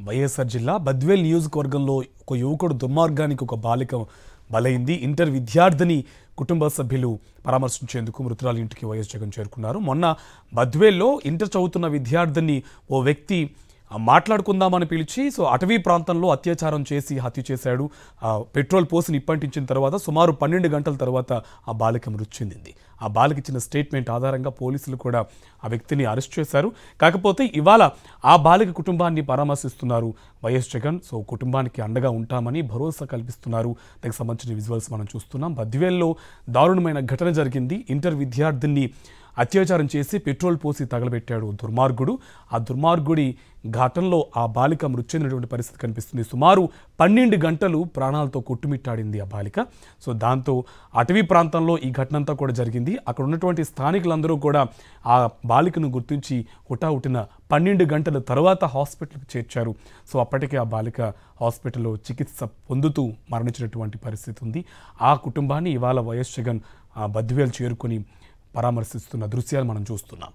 వైఎస్ఆర్ జిల్లా బద్వేల్ నియోజకవర్గంలో ఒక యువకుడు దుర్మార్గానికి ఒక బాలిక బలైంది ఇంటర్ విద్యార్థిని కుటుంబ సభ్యులు పరామర్శించేందుకు మృతురాలి ఇంటికి వైఎస్ జగన్ చేరుకున్నారు మొన్న బద్వేల్లో ఇంటర్ చదువుతున్న విద్యార్థిని ఓ వ్యక్తి ఆ, మాట్లాడుకుందామని పిలిచి సో అటవీ ప్రాంతంలో అత్యాచారం చేసి హత్య చేశాడు ఆ, పెట్రోల్ పోసి నిప్పంటించిన తర్వాత సుమారు పన్నెండు గంటల తర్వాత ఆ బాలిక మృతి చెందింది ఆ బాలిక ఇచ్చిన స్టేట్మెంట్ ఆధారంగా పోలీసులు కూడా ఆ వ్యక్తిని అరెస్ట్ చేశారు కాకపోతే ఇవాళ ఆ బాలిక కుటుంబాన్ని పరామర్శిస్తున్నారు వైఎస్ జగన్ సో కుటుంబానికి అండగా ఉంటామని భరోసా కల్పిస్తున్నారు దానికి సంబంధించిన విజువల్స్ మనం చూస్తున్నాం బద్వేల్లో దారుణమైన ఘటన జరిగింది ఇంటర్ విద్యార్థిని అత్యాచారం చేసి పెట్రోల్ పోసి తగలబెట్టాడు దుర్మార్గుడు ఆ దుర్మార్గుడి ఘాటంలో ఆ బాలిక మృతి చెందినటువంటి పరిస్థితి కనిపిస్తుంది సుమారు పన్నెండు గంటలు ప్రాణాలతో కొట్టుమిట్టాడింది ఆ బాలిక సో దాంతో అటవీ ప్రాంతంలో ఈ ఘటన అంతా కూడా జరిగింది అక్కడ ఉన్నటువంటి స్థానికులందరూ కూడా ఆ బాలికను గుర్తించి హుటాహుటిన పన్నెండు గంటల తర్వాత హాస్పిటల్కి చేర్చారు సో అప్పటికే ఆ బాలిక హాస్పిటల్లో చికిత్స పొందుతూ మరణించినటువంటి పరిస్థితి ఉంది ఆ కుటుంబాన్ని ఇవాళ వైఎస్ జగన్ ఆ బద్వేలు చేరుకొని పరామర్శిస్తున్న దృశ్యాలు మనం చూస్తున్నాం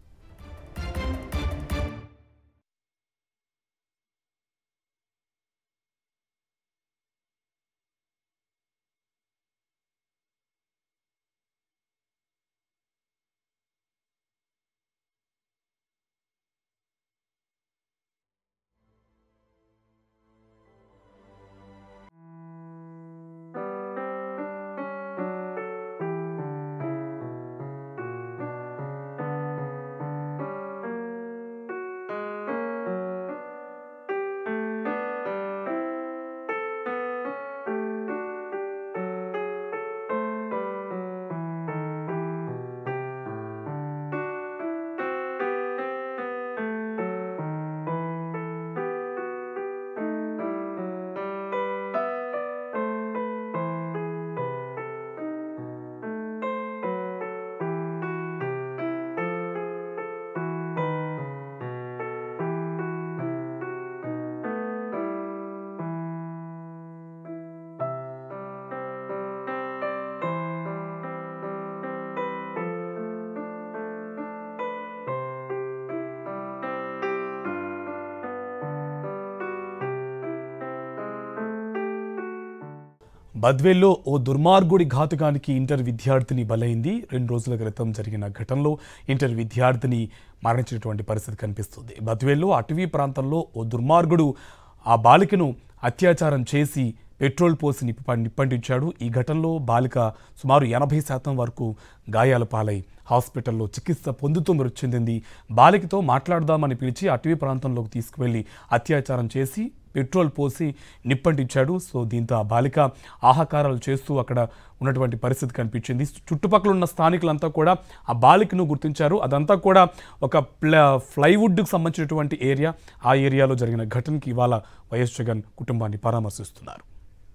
బద్వేల్లో ఓ దుర్మార్గుడి ఘాతుకానికి ఇంటర్ విద్యార్థిని బలైంది రెండు రోజుల క్రితం జరిగిన ఘటనలో ఇంటర్ విద్యార్థిని మరణించినటువంటి పరిస్థితి కనిపిస్తుంది బద్వేల్లో అటవీ ప్రాంతంలో ఓ దుర్మార్గుడు ఆ బాలికను అత్యాచారం చేసి పెట్రోల్ పోసి నిప్ప నిప్పంటించాడు ఈ ఘటనలో బాలిక సుమారు ఎనభై శాతం వరకు గాయాల పాలై హాస్పిటల్లో చికిత్స పొందుతూ మృతి చెందింది బాలికతో మాట్లాడదామని పిలిచి అటవీ ప్రాంతంలోకి తీసుకువెళ్లి అత్యాచారం చేసి పెట్రోల్ పోసి నిప్పంటించాడు సో దీంతో ఆ బాలిక ఆహాకారాలు చేస్తూ అక్కడ ఉన్నటువంటి పరిస్థితి కనిపించింది చుట్టుపక్కల ఉన్న స్థానికులంతా కూడా ఆ బాలికను గుర్తించారు అదంతా కూడా ఒక ప్ల ఫ్లైవుడ్కి సంబంధించినటువంటి ఏరియా ఆ ఏరియాలో జరిగిన ఘటనకి ఇవాళ వైఎస్ జగన్ కుటుంబాన్ని పరామర్శిస్తున్నారు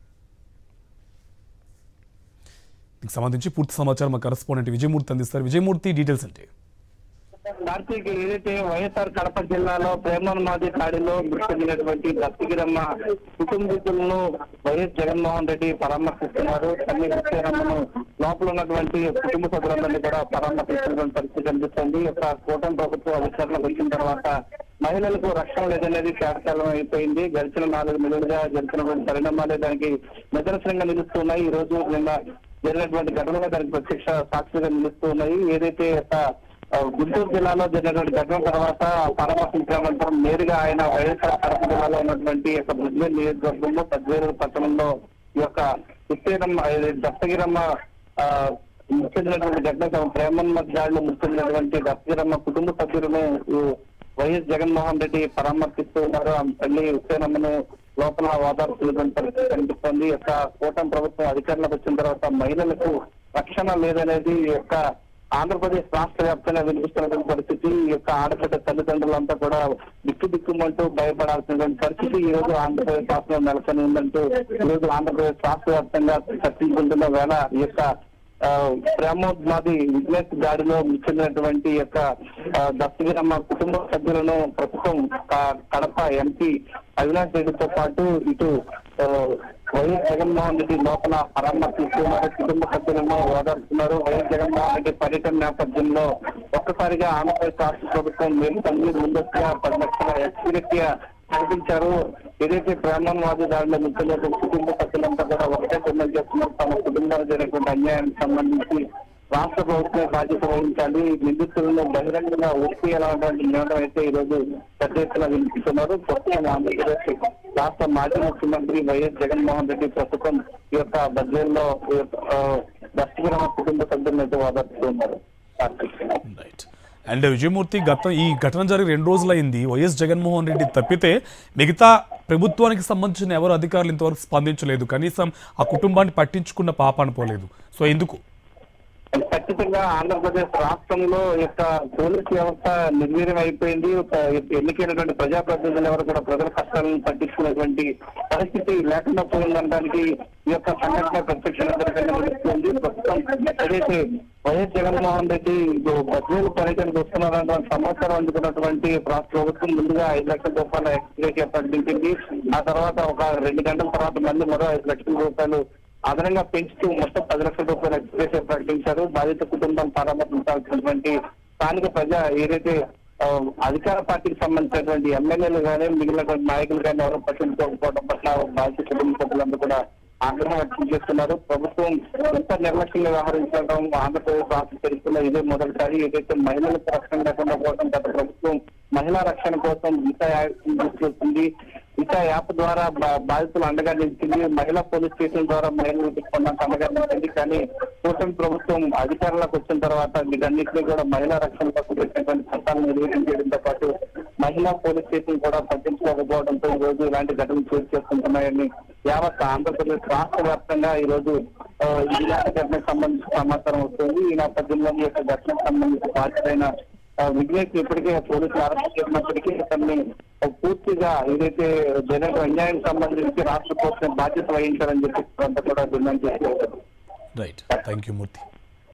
దీనికి సంబంధించి పూర్తి సమాచారం మా కరెస్పాండెంట్ విజయమూర్తి అందిస్తారు విజయమూర్తి డీటెయిల్స్ అంటే కార్తీక్ ఏదైతే వైఎస్ఆర్ కడప జిల్లాలో ప్రేమోన్మాది దాడిలో మృతి చెందినటువంటి దత్తిగిరమ్మ కుటుంబీకులను వైఎస్ జగన్మోహన్ రెడ్డి పరామర్శిస్తున్నారు తల్లి విజయరమ్మను లోపల ఉన్నటువంటి కుటుంబ సభ్యులందరినీ కూడా పరామర్శిస్తున్నటువంటి పరిస్థితి కనిపిస్తుంది ఒక కూటమి ప్రభుత్వం అధికారంలోకి వచ్చిన తర్వాత మహిళలకు రక్షణ లేదనేది కేటకాలం అయిపోయింది గడిచిన నాలుగు నెలలుగా జరిగినటువంటి పరిణామాలే దానికి నిదర్శనంగా నిలుస్తున్నాయి ఈ రోజు నిన్న జరిగినటువంటి ఘటనగా దానికి ప్రత్యక్ష సాక్షిగా నిలుస్తున్నాయి ఏదైతే ఒక ఆ, గుంటూరు జిల్లాలో జరిగినటువంటి ఘటన తర్వాత పరామర్శించాలంటాం నేరుగా ఆయన వైఎస్ఆర్ కడప జిల్లాలో ఉన్నటువంటి యొక్క బుద్వేల్ నియోజకవర్గంలో పద్వేలు పట్టణంలో ఈ యొక్క ఉత్తేరమ్మ ఇది దత్తగిరమ్మ ఆ, మృతి చెందినటువంటి ఘటన ప్రేమన్న దాడిలో మృతి చెందినటువంటి దత్తగిరమ్మ కుటుంబ సభ్యులను ఈ వైఎస్ జగన్మోహన్ రెడ్డి పరామర్శిస్తూ ఉన్నారు ఆ తల్లి ఉత్తేరమ్మను లోపల ఓదార్చుతున్నటువంటి పరిస్థితి కనిపిస్తోంది ఈ యొక్క కూటమి ప్రభుత్వం అధికారంలోకి వచ్చిన తర్వాత మహిళలకు రక్షణ లేదనేది ఈ యొక్క ఆంధ్రప్రదేశ్ రాష్ట్ర వ్యాప్తంగా వినిపిస్తున్నటువంటి పరిస్థితి ఈ యొక్క ఆడపిల్ల తల్లిదండ్రులంతా కూడా దిక్కు దిక్కుమంటూ భయపడాల్సినటువంటి పరిస్థితి ఈ రోజు ఆంధ్రప్రదేశ్ రాష్ట్రంలో నెలకొని ఉందంటూ ఈ రోజు ఆంధ్రప్రదేశ్ రాష్ట్ర వ్యాప్తంగా చర్చించుకుంటున్న వేళ ఈ యొక్క ఆ, ప్రేమోద్మాది విజ్ఞాస్ దాడిలో మృతి చెందినటువంటి ఈ యొక్క ఆ, దత్తగిరమ్మ కుటుంబ సభ్యులను ప్రస్తుతం క- కడప ఎంపీ అవినాష్ రెడ్డితో పాటు ఇటు ఆ, వైఎస్ జగన్మోహన్ రెడ్డి లోపల పరామర్శిస్తున్నారు కుటుంబ సభ్యులను ఓదార్చున్నారు వైఎస్ జగన్మోహన్ రెడ్డి పర్యటన నేపథ్యంలో ఒక్కసారిగా ఆంధ్రప్రదేశ్ రాష్ట్ర ప్రభుత్వం మేము తల్లి ముందస్తుగా పది లక్షల ఎక్స్పీరియస్ కనిపించారు ఏదైతే ప్రేమవాది దాడిలో ముఖ్యంగా కుటుంబ సభ్యులంతా కూడా ఒకటే డిమాండ్ చేస్తున్నారు తమ కుటుంబానికి జరిగినటువంటి అన్యాయానికి సంబంధించి రాష్ట్ర ప్రభుత్వమే బాధ్యత వహించాలి నిందితులను బహిరంగంగా ఊపియాలన్నటువంటి నిర్ణయం అయితే ఈ రోజు పెద్ద ఎత్తున వినిపిస్తున్నారు ప్రస్తుతం ఆంధ్రప్రదేశ్ రాష్ట్ర మాజీ ముఖ్యమంత్రి వైఎస్ జగన్మోహన్ రెడ్డి ప్రస్తుతం ఈ యొక్క బడ్జెట్లో దర్శకుల కుటుంబ సభ్యులను అయితే ఓదార్చుతున్నారు రైట్ అండ్ విజయమూర్తి గతం ఈ ఘటన జరిగి రెండు రోజులైంది వైఎస్ జగన్మోహన్ రెడ్డి తప్పితే మిగతా ప్రభుత్వానికి సంబంధించిన ఎవరు అధికారులు ఇంతవరకు స్పందించలేదు కనీసం ఆ కుటుంబాన్ని పట్టించుకున్న పాపాన పోలేదు సో ఎందుకు ఖచ్చితంగా ఆంధ్రప్రదేశ్ రాష్ట్రంలో యొక్క పోలీస్ వ్యవస్థ నిర్వీర్యం అయిపోయింది ఒక ఎన్నికైనటువంటి ప్రజాప్రతినిధులు ఎవరు కూడా ప్రజల కష్టాలను పట్టించుకున్నటువంటి పరిస్థితి లేకుండా పోయిందనడానికి ఈ యొక్క సంఘటన ప్రత్యక్షంగా నిలుస్తుంది ప్రస్తుతం ఏదైతే వైఎస్ జగన్మోహన్ రెడ్డి బద్వేలు పర్యటనకు వస్తున్నారన్న సమాచారం అందుకున్నటువంటి రాష్ట్ర ప్రభుత్వం ముందుగా ఐదు లక్షల రూపాయల ఎక్స్గ్రేషియా ప్రకటించింది ఆ తర్వాత ఒక రెండు గంటల తర్వాత మళ్ళీ మరో ఐదు లక్షల రూపాయలు అదనంగా పెంచుతూ మొత్తం పది లక్షల రూపాయల ఎక్స్ప్రెషన్ ప్రకటించారు బాధిత కుటుంబం పరామర్శించాల్సినటువంటి స్థానిక ప్రజా ఏదైతే ఆ, అధికార పార్టీకి సంబంధించినటువంటి ఎమ్మెల్యేలు కానీ మిగిలినటువంటి నాయకులు కానీ ఎవరు పట్టించుకోకపోవడం పట్ల బాధిత కుటుంబ సభ్యులందరూ కూడా ఆగ్రహం వ్యక్తం చేస్తున్నారు ప్రభుత్వం ఎంత నిర్లక్ష్యంగా వ్యవహరించడం ఆంధ్రప్రదేశ్ రాష్ట్ర చరిత్రలో ఇదే మొదటిసారి ఏదైతే మహిళలకు రక్షణ లేకుండా పోవడం గత ప్రభుత్వం మహిళా రక్షణ కోసం దిశ యాప్ తీసుకొస్తుంది దిశ యాప్ ద్వారా బా- బాధితులు అండగా నిలిచింది మహిళా పోలీస్ స్టేషన్ ద్వారా మహిళలు తీసుకున్నాక అండగా నిలిచింది కానీ కూటమి ప్రభుత్వం అధికారంలోకి వచ్చిన తర్వాత వీటన్నిటిని కూడా మహిళా రక్షణ కోసం పెట్టినటువంటి చట్టాలను నిర్వహించడంతో పాటు మహిళా పోలీస్ స్టేషన్ కూడా పట్టించుకోకపోవడంతో ఈ రోజు ఇలాంటి ఘటనలు చోటు చేసుకుంటున్నాయని యావత్ ఆంధ్రప్రదేశ్ రాష్ట్ర వ్యాప్తంగా ఈ రోజు ఆ, ఇలాంటి ఘటనకు సంబంధించి సమాచారం వస్తుంది ఈ నేపథ్యంలో ఈ యొక్క ఘటనకు సంబంధించి బాధ్యతైన ఆ, విఘ్నేష్ ఇప్పటికే పోలీసులు అరెస్ట్ చేసినప్పటికీ అతన్ని పూర్తిగా ఏదైతే జగన్ అన్యాయం సంబంధించి రాష్ట్ర ప్రభుత్వం బాధ్యత వహించాలని చెప్పి అంతా కూడా డిమాండ్ చేస్తున్నారు రైట్ థ్యాంక్ యూ మూర్తి